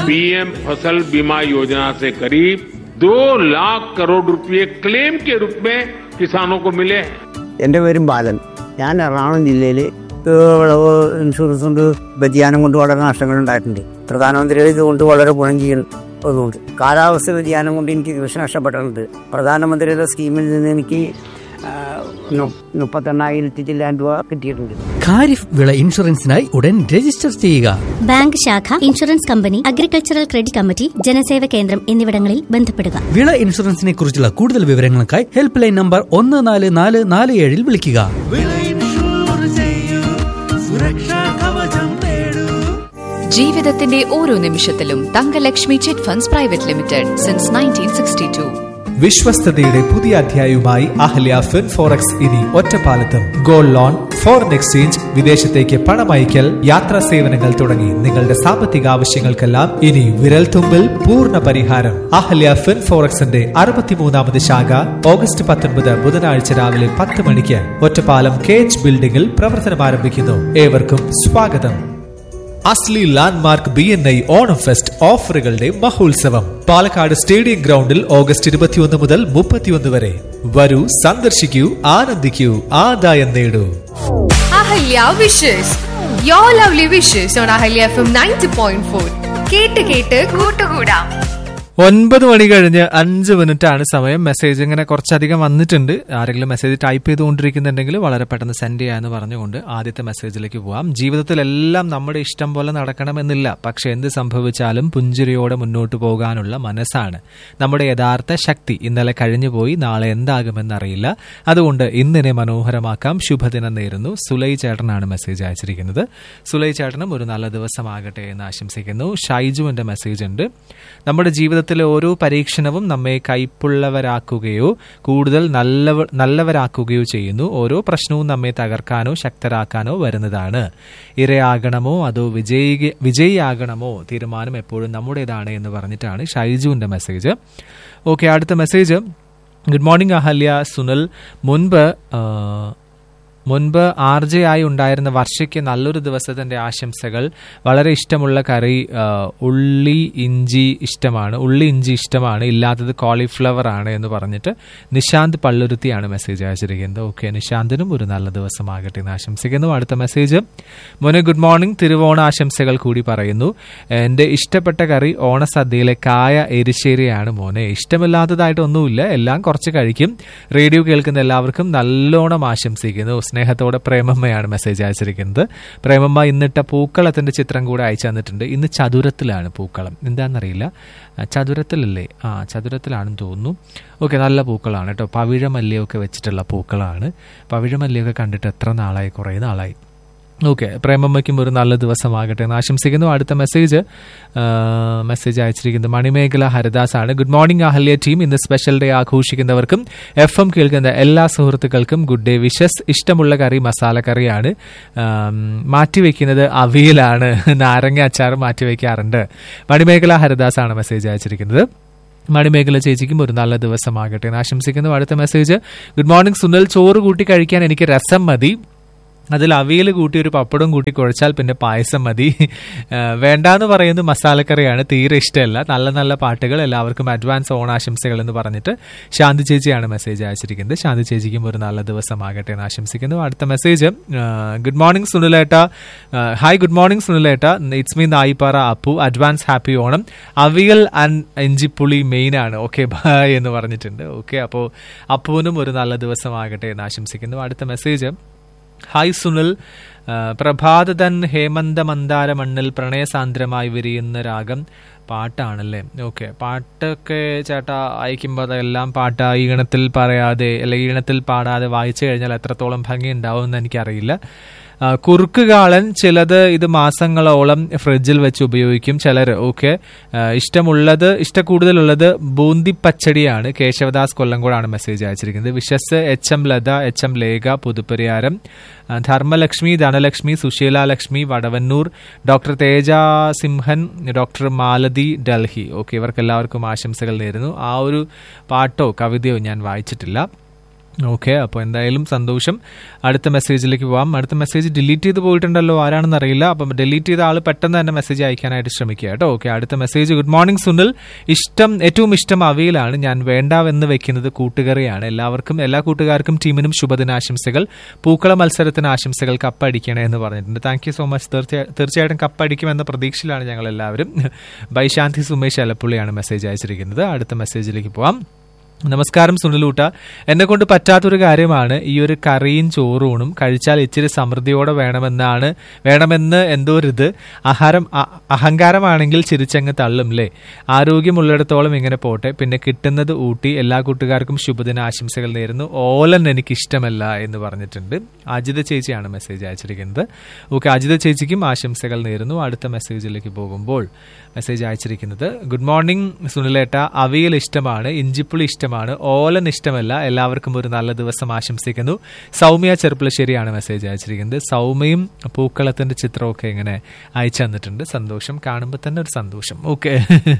PM फसल बीमा योजना से करीब दो लाख करोड़ रुपए क्लेम के रूप में किसानों को मिले हैं എൻ്റെ പേരും ബാലൻ ഞാൻ എറണാകുളം ജില്ലയിൽ വിളവ് ഇൻഷുറൻസ് കൊണ്ട് വ്യതിയാനം കൊണ്ട് വളരെ നഷ്ടങ്ങൾ ഉണ്ടായിട്ടുണ്ട് പ്രധാനമന്ത്രിയുടെ ഇതുകൊണ്ട് വളരെ ഗുണം ചെയ്യുന്നതുകൊണ്ട് കാലാവസ്ഥ വ്യതിയാനം കൊണ്ട് എനിക്ക് കൃഷി നഷ്ടപ്പെട്ടിട്ടുണ്ട് പ്രധാനമന്ത്രിയുടെ സ്കീമിൽ നിന്ന് എനിക്ക് ആ, നു- മുപ്പത്തെണ്ണായിരത്തി ചില്ലാൻ രൂപ കിട്ടിയിട്ടുണ്ട് ഖാരിഫ് വിള ഇൻഷുറൻസിനായി ഉടൻ രജിസ്റ്റർ ചെയ്യുക ബാങ്ക് ശാഖ insurance company agricultural credit committee ജനസേവ കേന്ദ്രം എന്നിവിടങ്ങളിൽ ബന്ധപ്പെടുക വിള ഇൻഷുറൻസിനെ കുറിച്ചുള്ള കൂടുതൽ വിവരങ്ങൾക്കായി ഹെൽപ്പ് ലൈൻ നമ്പർ ഒന്ന് നാല് നാല് നാല് ഏഴിൽ വിളിക്കുക ജീവിതത്തിന്റെ ഓരോ നിമിഷത്തിലും Thangalakshmi chit funds private limited since nineteen sixty two വിശ്വസ്തയുടെ പുതിയ അധ്യായവുമായി അഹല്യ ഫിൻ ഫോറക്സ് ഇനി ഒറ്റപ്പാലത്തും ഗോൾഡ് ലോൺ ഫോറിൻ എക്സ്ചേഞ്ച് വിദേശത്തേക്ക് പണമയക്കൽ യാത്രാ സേവനങ്ങൾ തുടങ്ങി നിങ്ങളുടെ സാമ്പത്തിക ആവശ്യങ്ങൾക്കെല്ലാം ഇനി വിരൽ തുമ്പിൽ പൂർണ്ണ പരിഹാരം അഹല്യ ഫിൻ ഫോറക്സിന്റെ അറുപത്തിമൂന്നാമത് ശാഖ ഓഗസ്റ്റ് പത്തൊൻപത് ബുധനാഴ്ച രാവിലെ പത്ത് മണിക്ക് ഒറ്റപ്പാലം കെ എച്ച് ബിൽഡിംഗിൽ പ്രവർത്തനം ആരംഭിക്കുന്നു ഏവർക്കും സ്വാഗതം Asli landmark B N I Onam fest ഓഫറുകളുടെ മഹോത്സവം പാലക്കാട് സ്റ്റേഡിയം ഗ്രൗണ്ടിൽ ഓഗസ്റ്റ് ഇരുപത്തിയൊന്ന് മുതൽ മുപ്പത്തിയൊന്ന് വരെ വരൂ സന്ദർശിക്കൂ ആനന്ദിക്കൂ ആദായം നേടൂ Ahalya wishes your lovely wishes on Ahalya FM ninety point four ഫോർ കേട്ട് കേട്ട് കൂട്ടുകൂടാം ഒൻപത് മണി കഴിഞ്ഞ് അഞ്ച് മിനിറ്റ് ആണ് സമയം മെസ്സേജ് ഇങ്ങനെ കുറച്ചധികം വന്നിട്ടുണ്ട് ആരെങ്കിലും മെസ്സേജ് ടൈപ്പ് ചെയ്തുകൊണ്ടിരിക്കുന്നുണ്ടെങ്കിൽ വളരെ പെട്ടെന്ന് സെൻഡ് ചെയ്യാന്ന് പറഞ്ഞുകൊണ്ട് ആദ്യത്തെ മെസ്സേജിലേക്ക് പോവാം ജീവിതത്തിലെല്ലാം നമ്മുടെ ഇഷ്ടം പോലെ നടക്കണമെന്നില്ല പക്ഷെ എന്ത് സംഭവിച്ചാലും പുഞ്ചിരിയോടെ മുന്നോട്ട് പോകാനുള്ള മനസ്സാണ് നമ്മുടെ യഥാർത്ഥ ശക്തി ഇന്നലെ കഴിഞ്ഞുപോയി നാളെ എന്താകുമെന്നറിയില്ല അതുകൊണ്ട് ഇന്നിനെ മനോഹരമാക്കാം ശുഭദിനം നേരുന്നു സുലൈ ചേട്ടനാണ് മെസ്സേജ് അയച്ചിരിക്കുന്നത് സുലൈ ചേട്ടനും ഒരു നല്ല ദിവസമാകട്ടെ എന്ന് ആശംസിക്കുന്നു ഷൈജുവിന്റെ മെസ്സേജ് ഉണ്ട് നമ്മുടെ ജീവിതത്തിലെ ഓരോ പരീക്ഷണവും നമ്മെ കൈപ്പുള്ളവരാക്കുകയോ കൂടുതൽ നല്ലവ നല്ലവരാക്കുകയോ ചെയ്യുന്നു ഓരോ പ്രശ്നവും നമ്മെ തകർക്കാനോ ശക്തരാക്കാനോ വരുന്നതാണ് ഇരയാകണമോ അതോ വിജയി വിജയിയാകണമോ തീരുമാനം എപ്പോഴും നമ്മുടേതാണ് എന്ന് പറഞ്ഞിട്ടാണ് ഷൈജുവിന്റെ മെസ്സേജ് ഓക്കെ അടുത്ത message good morning Ahalya Sunil മുൻപ് ആ, മുൻപ് ആർ ജെ ആയി ഉണ്ടായിരുന്ന വർഷയ്ക്ക് നല്ലൊരു ദിവസത്തിന്റെ ആശംസകൾ വളരെ ഇഷ്ടമുള്ള കറി ആ, ഉള്ളി ഇഞ്ചി ഇഷ്ടമാണ് ഉള്ളി ഇഞ്ചി ഇഷ്ടമാണ് ഇല്ലാത്തത് കോളിഫ്ലവർ ആണ് എന്ന് പറഞ്ഞിട്ട് നിശാന്ത് പള്ളുരുത്തിയാണ് മെസ്സേജ് അയച്ചിരിക്കുന്നത് ഓക്കെ നിശാന്തിനും ഒരു നല്ല ദിവസമാകട്ടെ എന്ന് ആശംസിക്കുന്നു അടുത്ത മെസ്സേജ് മോനെ ഗുഡ് മോർണിംഗ് തിരുവോണ ആശംസകൾ കൂടി പറയുന്നു എന്റെ ഇഷ്ടപ്പെട്ട കറി ഓണസദ്യയിലെ കായ എരിശ്ശേരിയാണ് മോനെ ഇഷ്ടമില്ലാത്തതായിട്ടൊന്നുമില്ല എല്ലാം കുറച്ച് കഴിക്കും റേഡിയോ കേൾക്കുന്ന എല്ലാവർക്കും നല്ലോണം ആശംസിക്കുന്നു സ്നേഹത്തോടെ പ്രേമമ്മയാണ് മെസ്സേജ് അയച്ചിരിക്കുന്നത് പ്രേമമ്മ ഇന്നിട്ട പൂക്കളത്തിന്റെ ചിത്രം കൂടെ അയച്ചു തന്നിട്ടുണ്ട് ഇന്ന് ചതുരത്തിലാണ് പൂക്കളം എന്താണെന്നറിയില്ല ആ, ചതുരത്തിലല്ലേ ആ ചതുരത്തിലാണെന്ന് തോന്നുന്നു ഓക്കെ നല്ല പൂക്കളാണ് കേട്ടോ പവിഴമല്ലിയൊക്കെ വെച്ചിട്ടുള്ള പൂക്കളാണ് പവിഴമല്ലിയൊക്കെ കണ്ടിട്ട് എത്ര നാളായി കുറേ നാളായി ഓക്കെ പ്രേമമ്മയ്ക്കും ഒരു നല്ല ദിവസമാകട്ടെ എന്ന് ആശംസിക്കുന്നു അടുത്ത മെസ്സേജ് ആ, മെസ്സേജ് അയച്ചിരിക്കുന്നത് മണിമേഖല ഹരിദാസ് ആണ് ഗുഡ് മോർണിംഗ് അഹല്യ ടീം ഇന്ന് സ്പെഷ്യൽ ഡേ ആഘോഷിക്കുന്നവർക്കും എഫ് എം കേൾക്കുന്ന എല്ലാ സുഹൃത്തുക്കൾക്കും ഗുഡ് ഡേ വിഷസ് ഇഷ്ടമുള്ള കറി മസാല കറിയാണ് ആം, മാറ്റിവെക്കുന്നത് അവിയലാണ് നാരങ്ങ അച്ചാർ മാറ്റിവെക്കാറുണ്ട് മണിമേഖല ഹരിദാസ് ആണ് മെസ്സേജ് അയച്ചിരിക്കുന്നത് മണിമേഖല ചേച്ചിക്കും ഒരു നല്ല ദിവസമാകട്ടെ എന്ന് ആശംസിക്കുന്നു അടുത്ത മെസ്സേജ് ഗുഡ് മോർണിംഗ് സുനിൽ ചോറ് കൂട്ടി കഴിക്കാൻ എനിക്ക് രസം മതി അതിൽ അവിയൽ കൂട്ടി ഒരു പപ്പടം കൂട്ടി കുഴച്ചാൽ പിന്നെ പായസം മതി ആ, വേണ്ടാന്ന് പറയുന്നത് മസാലക്കറിയാണ് തീരെ ഇഷ്ടമല്ല നല്ല നല്ല പാട്ടുകൾ എല്ലാവർക്കും അഡ്വാൻസ് ഓണാശംസകൾ എന്ന് പറഞ്ഞിട്ട് ശാന്തി ചേച്ചിയാണ് മെസ്സേജ് അയച്ചിരിക്കുന്നത് ശാന്തി ചേച്ചിക്കും ഒരു നല്ല ദിവസമാകട്ടെ എന്ന് ആശംസിക്കുന്നു അടുത്ത മെസ്സേജ് ഗുഡ് മോർണിംഗ് സുനിലേട്ട ഹായ് ഗുഡ് മോർണിംഗ് സുനിലേട്ട it's me Nayipara Appu advance happy Onam avial and inchipuli main ആണ് ഓക്കെ ബായ് എന്ന് പറഞ്ഞിട്ടുണ്ട് ഓക്കെ അപ്പോൾ അപ്പുവിനും ഒരു നല്ല ദിവസമാകട്ടെ എന്ന് ആശംസിക്കുന്നു അടുത്ത മെസ്സേജ് ഹായ് സുനിൽ ആ, പ്രഭാതതൻ ഹേമന്ത മന്ദാര മണ്ണിൽ പ്രണയസാന്ദ്രമായി വിരിയുന്ന രാഗം പാട്ടാണല്ലേ ഓക്കെ പാട്ടൊക്കെ ചേട്ടാ അയക്കുമ്പോൾ അതെല്ലാം പാട്ട് ഈണത്തിൽ പറയാതെ അല്ലെങ്കിൽ ഈണത്തിൽ പാടാതെ വായിച്ചു കഴിഞ്ഞാൽ എത്രത്തോളം ഭംഗി ഉണ്ടാവും എന്ന് എനിക്കറിയില്ല ആ, കുറുക്കുകാളൻ ചിലത് ഇത് മാസങ്ങളോളം ഫ്രിഡ്ജിൽ വെച്ച് ഉപയോഗിക്കും ചിലർ ഓക്കെ ഇഷ്ടമുള്ളത് ഇഷ്ടക്കൂടുതലുള്ളത് ബൂന്തി പച്ചടിയാണ് കേശവദാസ് കൊല്ലംകോടാണ് മെസ്സേജ് അയച്ചിരിക്കുന്നത് wishes H M Latha H M Lekha Puthupariyaram ആ, Dharmalakshmi Dhanalakshmi Susheela Lakshmi Vadavannur doctor Theja Simhan doctor Malathi Delhi okay ഇവർക്ക് എല്ലാവർക്കും ആശംസകൾ നേരുന്നു ആ ഒരു പാട്ടോ കവിതയോ ഞാൻ വായിച്ചിട്ടില്ല ഓക്കെ അപ്പോൾ എന്തായാലും സന്തോഷം അടുത്ത മെസ്സേജിലേക്ക് പോവാം അടുത്ത മെസ്സേജ് ഡിലീറ്റ് ചെയ്ത് പോയിട്ടുണ്ടല്ലോ ആരാണെന്ന് അറിയില്ല അപ്പം ഡിലീറ്റ് ചെയ്ത ആൾ പെട്ടെന്ന് തന്നെ മെസ്സേജ് അയക്കാനായിട്ട് ശ്രമിക്കുക കേട്ടോ ഓക്കെ അടുത്ത മെസ്സേജ് ഗുഡ് മോർണിംഗ് സുനിൽ ഇഷ്ടം ഏറ്റവും ഇഷ്ടം അവയിലാണ് ഞാൻ വേണ്ടാവെന്ന് വെക്കുന്നത് കൂട്ടുകറിയാണ് എല്ലാവർക്കും എല്ലാ കൂട്ടുകാർക്കും ടീമിനും ശുഭദിനാശംസകൾ പൂക്കള മത്സരത്തിന് ആശംസകൾ കപ്പടിക്കണേ എന്ന് പറഞ്ഞിട്ടുണ്ട് താങ്ക് യു സോ മച്ച് തീർച്ചയായിട്ടും കപ്പടിക്കുമെന്ന പ്രതീക്ഷയിലാണ് ഞങ്ങൾ എല്ലാവരും ബൈശാന്തി സുമേഷ് അലപ്പുള്ളിയാണ് മെസ്സേജ് അയച്ചിരിക്കുന്നത് അടുത്ത മെസ്സേജിലേക്ക് പോവാം നമസ്കാരം സുനിലൂട്ട എന്നെ കൊണ്ട് പറ്റാത്തൊരു കാര്യമാണ് ഈ ഒരു കറിയും ചോറൂണും കഴിച്ചാൽ ഇച്ചിരി സമൃദ്ധിയോടെ വേണമെന്നാണ് വേണമെന്ന് എന്തോ ഒരു ഇത് ആഹാരം അ- അഹങ്കാരമാണെങ്കിൽ ചിരിച്ചങ്ങ് തള്ളും അല്ലേ ആരോഗ്യമുള്ളിടത്തോളം ഇങ്ങനെ പോട്ടെ പിന്നെ കിട്ടുന്നത് ഊട്ടി എല്ലാ കൂട്ടുകാർക്കും ശുഭദിന ആശംസകൾ നേരുന്നു ഓലൻ എനിക്ക് ഇഷ്ടമല്ല എന്ന് പറഞ്ഞിട്ടുണ്ട് അജിത ചേച്ചിയാണ് മെസ്സേജ് അയച്ചിരിക്കുന്നത് ഓക്കെ അജിത ചേച്ചിക്കും ആശംസകൾ നേരുന്നു അടുത്ത മെസ്സേജിലേക്ക് പോകുമ്പോൾ മെസ്സേജ് അയച്ചിരിക്കുന്നത് ഗുഡ് മോർണിംഗ് സുനിലേട്ട അവിയൽ ഇഷ്ടമാണ് ഇഞ്ചിപ്പുളി ഇഷ്ടമാണ് ഓലൻ ഇഷ്ടമല്ല എല്ലാവർക്കും ഒരു നല്ല ദിവസം ആശംസിക്കുന്നു സൗമ്യ ചെറുപ്പളശ്ശേരിയാണ് മെസ്സേജ് അയച്ചിരിക്കുന്നത് സൗമ്യയും പൂക്കളത്തിന്റെ ചിത്രമൊക്കെ ഇങ്ങനെ അയച്ചു തന്നിട്ടുണ്ട് സന്തോഷം കാണുമ്പോൾ തന്നെ ഒരു സന്തോഷം ഓക്കെ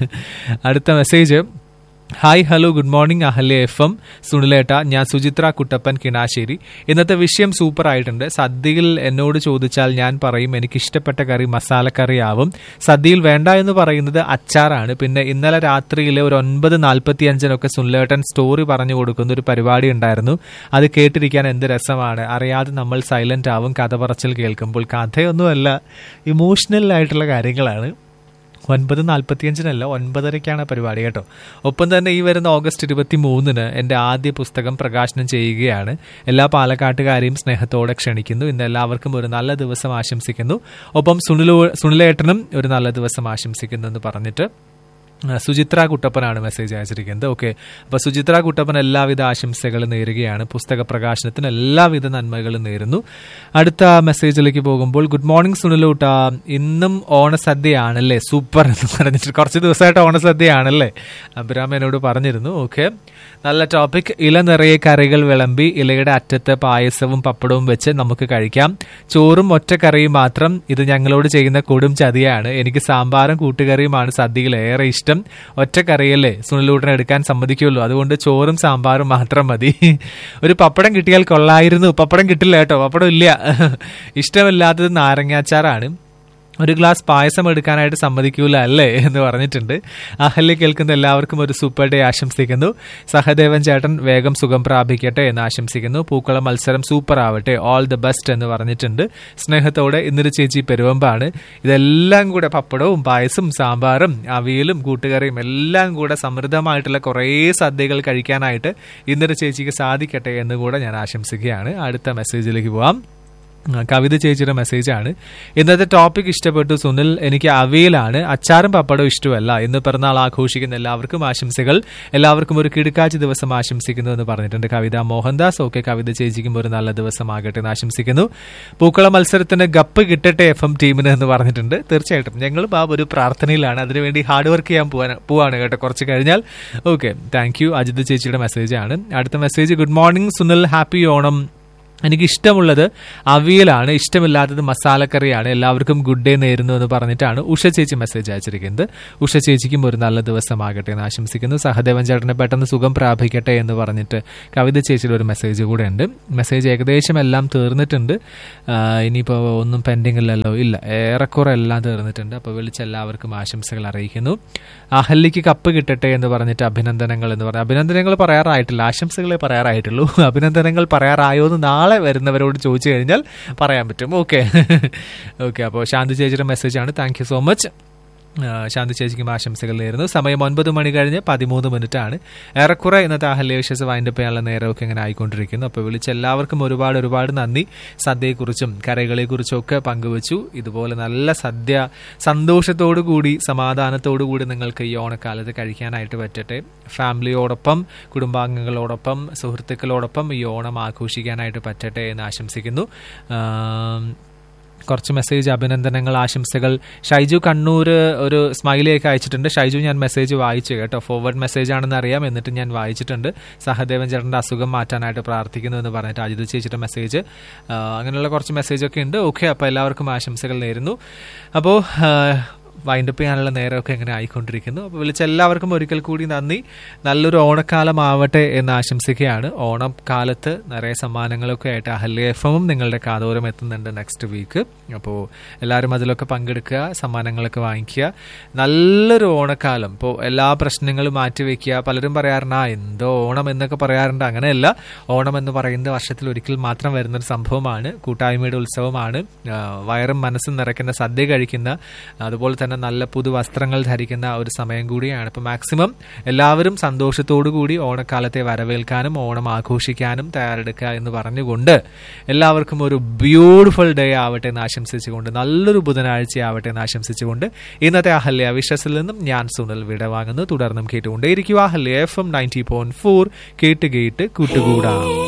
അടുത്ത message hi hello good morning Ahalya FM എം സുനിലേട്ട ഞാൻ സുചിത്ര കുട്ടപ്പൻ കിണാശ്ശേരി ഇന്നത്തെ വിഷയം സൂപ്പർ ആയിട്ടുണ്ട് സദ്യയിൽ എന്നോട് ചോദിച്ചാൽ ഞാൻ പറയും എനിക്ക് ഇഷ്ടപ്പെട്ട കറി മസാലക്കറി ആവും സദ്യയിൽ വേണ്ട എന്ന് പറയുന്നത് അച്ചാറാണ് പിന്നെ ഇന്നലെ രാത്രിയിലെ ഒരു ഒൻപത് നാൽപ്പത്തി അഞ്ചിനൊക്കെ സുനിലേട്ടൻ സ്റ്റോറി പറഞ്ഞു കൊടുക്കുന്ന ഒരു പരിപാടി ഉണ്ടായിരുന്നു അത് കേട്ടിരിക്കാൻ എന്ത് രസമാണ് അറിയാതെ നമ്മൾ സൈലന്റ് ആവും കഥ പറച്ചിൽ കേൾക്കുമ്പോൾ കഥയൊന്നുമല്ല ഇമോഷണൽ ആയിട്ടുള്ള കാര്യങ്ങളാണ് ഒൻപത് നാൽപ്പത്തിയഞ്ചിനല്ല ഒൻപതരയ്ക്കാണ് പരിപാടി കേട്ടോ ഒപ്പം തന്നെ ഈ വരുന്ന ഓഗസ്റ്റ് ഇരുപത്തി മൂന്നിന് എൻ്റെ ആദ്യ പുസ്തകം പ്രകാശനം ചെയ്യുകയാണ് എല്ലാ പാലക്കാട്ടുകാരെയും സ്നേഹത്തോടെ ക്ഷണിക്കുന്നു ഇന്ന് എല്ലാവർക്കും ഒരു നല്ല ദിവസം ആശംസിക്കുന്നു ഒപ്പം സുനിലു സുനിലേട്ടനും ഒരു നല്ല ദിവസം ആശംസിക്കുന്നു എന്ന് പറഞ്ഞിട്ട് ആ, സുചിത്ര കുട്ടപ്പനാണ് മെസ്സേജ് അയച്ചിരിക്കുന്നത് ഓക്കെ അപ്പൊ സുചിത്ര കുട്ടപ്പൻ എല്ലാവിധ ആശംസകളും നേരുകയാണ് പുസ്തക പ്രകാശനത്തിന് എല്ലാവിധ നന്മകളും നേരുന്നു അടുത്ത മെസ്സേജിലേക്ക് പോകുമ്പോൾ ഗുഡ് മോർണിംഗ് സുനിലൂട്ട ഇന്നും ഓണസദ്യയാണല്ലേ സൂപ്പർ എന്ന് പറഞ്ഞിട്ട് കുറച്ച് ദിവസമായിട്ട് ഓണസദ്യയാണല്ലേ അബ്രാം എന്നോട് പറഞ്ഞിരുന്നു ഓക്കെ നല്ല ടോപ്പിക് ഇല നിറയെ കറികൾ വിളമ്പി ഇലയുടെ അറ്റത്ത് പായസവും പപ്പടവും വെച്ച് നമുക്ക് കഴിക്കാം ചോറും ഒറ്റ കറിയും മാത്രം ഇത് ഞങ്ങളോട് ചെയ്യുന്ന കൊടും ചതിയാണ് എനിക്ക് സാമ്പാറും കൂട്ടുകറിയുമാണ് സദ്യയിൽ ഏറെ ഇഷ്ടം ഒറ്റ കറിയല്ലേ സുനിലൂട്ടൻ എടുക്കാൻ സമ്മതിക്കുമല്ലോ അതുകൊണ്ട് ചോറും സാമ്പാറും മാത്രം മതി ഒരു പപ്പടം കിട്ടിയാൽ കൊള്ളായിരുന്നു പപ്പടം കിട്ടില്ല കേട്ടോ പപ്പടം ഇല്ല ഇഷ്ടമില്ലാത്തത് നാരങ്ങാച്ചാറാണ് ഒരു ഗ്ലാസ് പായസം എടുക്കാനായിട്ട് സമ്മതിക്കൂല അല്ലേ എന്ന് പറഞ്ഞിട്ടുണ്ട് അഹല്യ കേൾക്കുന്ന എല്ലാവർക്കും ഒരു സൂപ്പർ ഡേ ആശംസിക്കുന്നു സഹദേവൻ ചേട്ടൻ വേഗം സുഖം പ്രാപിക്കട്ടെ എന്ന് ആശംസിക്കുന്നു പൂക്കളം മത്സരം സൂപ്പർ ആവട്ടെ ഓൾ ദി ബെസ്റ്റ് എന്ന് പറഞ്ഞിട്ടുണ്ട് സ്നേഹത്തോടെ ഇന്നൊരു ചേച്ചി പെരുവമ്പാണ് ഇതെല്ലാം കൂടെ പപ്പടവും പായസം സാമ്പാറും അവിയലും കൂട്ടുകറിയും എല്ലാം കൂടെ സമൃദ്ധമായിട്ടുള്ള കുറേ സദ്യകൾ കഴിക്കാനായിട്ട് ഇന്നൊരു ചേച്ചിക്ക് സാധിക്കട്ടെ എന്ന് കൂടെ ഞാൻ ആശംസിക്കുകയാണ് അടുത്ത മെസ്സേജിലേക്ക് പോവാം ആ, കവിത ചേച്ചിയുടെ മെസ്സേജാണ് ഇന്നത്തെ ടോപ്പിക് ഇഷ്ടപ്പെട്ടു സുനിൽ എനിക്ക് അവിയലാണ് അച്ചാറും പപ്പടവും ഇഷ്ടമല്ല ഇന്ന് പിറന്നാൾ ആഘോഷിക്കുന്ന എല്ലാവർക്കും ആശംസകൾ എല്ലാവർക്കും ഒരു കിടുക്കാച്ചി ദിവസം ആശംസിക്കുന്നു എന്ന് പറഞ്ഞിട്ടുണ്ട് കവിത മോഹൻദാസ് ഓക്കെ കവിത ചേച്ചിക്കും ഒരു നല്ല ദിവസമാകട്ടെ എന്ന് ആശംസിക്കുന്നു പൂക്കള മത്സരത്തിന് ഗപ്പ് കിട്ടട്ടെ എഫ് എം ടീമിന് എന്ന് പറഞ്ഞിട്ടുണ്ട് തീർച്ചയായിട്ടും ഞങ്ങളും ആ ഒരു പ്രാർത്ഥനയിലാണ് അതിനുവേണ്ടി ഹാർഡ് വർക്ക് ചെയ്യാൻ പോവാൻ പോവാണ് കേട്ടോ കുറച്ച് കഴിഞ്ഞാൽ ഓക്കെ താങ്ക് യു അജിത് ചേച്ചിയുടെ മെസ്സേജാണ് അടുത്ത message good morning Sunil happy Onam എനിക്ക് ഇഷ്ടമുള്ളത് അവിയലാണ് ഇഷ്ടമില്ലാത്തത് മസാലക്കറിയാണ് എല്ലാവർക്കും ഗുഡ് ഡേ നേരുന്നു എന്ന് പറഞ്ഞിട്ടാണ് ഉഷ ചേച്ചി മെസ്സേജ് അയച്ചിരിക്കുന്നത് ഉഷ ചേച്ചിക്കും ഒരു നല്ല ദിവസമാകട്ടെ എന്ന് ആശംസിക്കുന്നു സഹദേവൻ ചേട്ടനെ പെട്ടെന്ന് സുഖം പ്രാപിക്കട്ടെ എന്ന് പറഞ്ഞിട്ട് കവിത ചേച്ചിയുടെ ഒരു മെസ്സേജ് കൂടെ ഉണ്ട് മെസ്സേജ് ഏകദേശം എല്ലാം തീർന്നിട്ടുണ്ട് ആ, ഇനിയിപ്പോൾ ഒന്നും പെൻഡിംഗ് ഇല്ലല്ലോ ഇല്ല ഏറെക്കുറെ എല്ലാം തീർന്നിട്ടുണ്ട് അപ്പോൾ വിളിച്ച് എല്ലാവർക്കും ആശംസകൾ അറിയിക്കുന്നു അഹല്യക്ക് കപ്പ് കിട്ടട്ടെ എന്ന് പറഞ്ഞിട്ട് അഭിനന്ദനങ്ങൾ എന്ന് പറഞ്ഞു അഭിനന്ദനങ്ങൾ പറയാറായിട്ടില്ല ആശംസകളെ പറയാറായിട്ടുള്ളൂ അഭിനന്ദനങ്ങൾ പറയാറായോ എന്ന് നാളെ വരുന്നവരോട് ചോദിച്ചു കഴിഞ്ഞാൽ പറയാൻ പറ്റും ഓക്കെ ഓക്കെ അപ്പോൾ ശാന്തി ചേച്ചിയുടെ മെസ്സേജാണ് താങ്ക് യു സോ മച്ച് ആ, ശാന്തി ചേച്ചിക്കും ആശംസകൾ നേരുന്നു സമയം ഒൻപത് മണി കഴിഞ്ഞ് പതിമൂന്ന് മിനിറ്റ് ആണ് ഏറെക്കുറെ ഇന്നത്തെ അഹല്യ വിശ്വസ് വൈൻഡപ്പ് ചെയ്യാനുള്ള നേരമൊക്കെ ഇങ്ങനെ ആയിക്കൊണ്ടിരിക്കുന്നു അപ്പോൾ വിളിച്ച എല്ലാവർക്കും ഒരുപാട് ഒരുപാട് നന്ദി സദ്യയെക്കുറിച്ചും കറികളെക്കുറിച്ചും ഒക്കെ പങ്കുവച്ചു ഇതുപോലെ നല്ല സദ്യ സന്തോഷത്തോടു കൂടി സമാധാനത്തോടു കൂടി നിങ്ങൾക്ക് ഈ ഓണക്കാലത്ത് കഴിക്കാനായിട്ട് പറ്റട്ടെ ഫാമിലിയോടൊപ്പം കുടുംബാംഗങ്ങളോടൊപ്പം സുഹൃത്തുക്കളോടൊപ്പം ഈ ഓണം ആഘോഷിക്കാനായിട്ട് പറ്റട്ടെ എന്ന് ആശംസിക്കുന്നു ആം, കുറച്ച് മെസ്സേജ് അഭിനന്ദനങ്ങൾ ആശംസകൾ ഷൈജു കണ്ണൂർ ഒരു സ്മൈലിയൊക്കെ അയച്ചിട്ടുണ്ട് ഷൈജു ഞാൻ മെസ്സേജ് വായിച്ചു കേട്ടോ ഫോർവേഡ് മെസ്സേജ് ആണെന്ന് അറിയാം എന്നിട്ട് ഞാൻ വായിച്ചിട്ടുണ്ട് സഹദേവൻ ചേട്ടൻ്റെ അസുഖം മാറ്റാനായിട്ട് പ്രാർത്ഥിക്കുന്നു എന്ന് പറഞ്ഞിട്ട് അജിത് ചേച്ചിയുടെ മെസ്സേജ് ആ, അങ്ങനെയുള്ള കുറച്ച് മെസ്സേജ് ഒക്കെ ഉണ്ട് ഓക്കെ അപ്പോൾ എല്ലാവർക്കും ആശംസകൾ നേരുന്നു അപ്പോൾ വൈൻഡപ്പ് ചെയ്യാനുള്ള നേരമൊക്കെ ഇങ്ങനെ ആയിക്കൊണ്ടിരിക്കുന്നു അപ്പോൾ വിളിച്ച എല്ലാവർക്കും ഒരിക്കൽ കൂടി നന്ദി നല്ലൊരു ഓണക്കാലം ആവട്ടെ എന്ന് ആശംസിക്കുകയാണ് ഓണക്കാലത്ത് നിറയെ സമ്മാനങ്ങളൊക്കെ ആയിട്ട് അഹല്യ എഫ് എമ്മും നിങ്ങളുടെ കാതോരം എത്തുന്നുണ്ട് നെക്സ്റ്റ് വീക്ക് അപ്പോൾ എല്ലാവരും അതിലൊക്കെ പങ്കെടുക്കുക സമ്മാനങ്ങളൊക്കെ വാങ്ങിക്കുക നല്ലൊരു ഓണക്കാലം ഇപ്പോൾ എല്ലാ പ്രശ്നങ്ങളും മാറ്റിവെക്കുക പലരും പറയാറുണ്ട് ആ എന്തോ ഓണം എന്നൊക്കെ പറയാറുണ്ട് അങ്ങനെയല്ല ഓണം എന്ന് പറയുന്നത് വർഷത്തിൽ ഒരിക്കൽ മാത്രം വരുന്നൊരു സംഭവമാണ് കൂട്ടായ്മയുടെ ഉത്സവമാണ് ആ, വയറും മനസ്സും നിറയ്ക്കുന്ന സദ്യ കഴിക്കുന്ന അതുപോലെ തന്നെ നല്ല പുതു വസ്ത്രങ്ങൾ ധരിക്കുന്ന ഒരു സമയം കൂടിയാണ് ഇപ്പോൾ മാക്സിമം എല്ലാവരും സന്തോഷത്തോടു കൂടി ഓണക്കാലത്തെ വരവേൽക്കാനും ഓണം ആഘോഷിക്കാനും തയ്യാറെടുക്കുക എന്ന് പറഞ്ഞുകൊണ്ട് എല്ലാവർക്കും ഒരു ബ്യൂട്ടിഫുൾ ഡേ ആവട്ടെ എന്ന് ആശംസിച്ചുകൊണ്ട് നല്ലൊരു ബുധനാഴ്ച ആവട്ടെ എന്ന് ആശംസിച്ചുകൊണ്ട് ഇന്നത്തെ അഹല്യ വിശ്വസിൽ നിന്നും ഞാൻ സുനൽ വിടവാങ്ങുന്നു തുടർന്നും കേട്ടുകൊണ്ടേയിരിക്കുക Ahalya FM ninety point four ഫോർ കേട്ട് കേട്ട് കൂട്ടുകൂടാം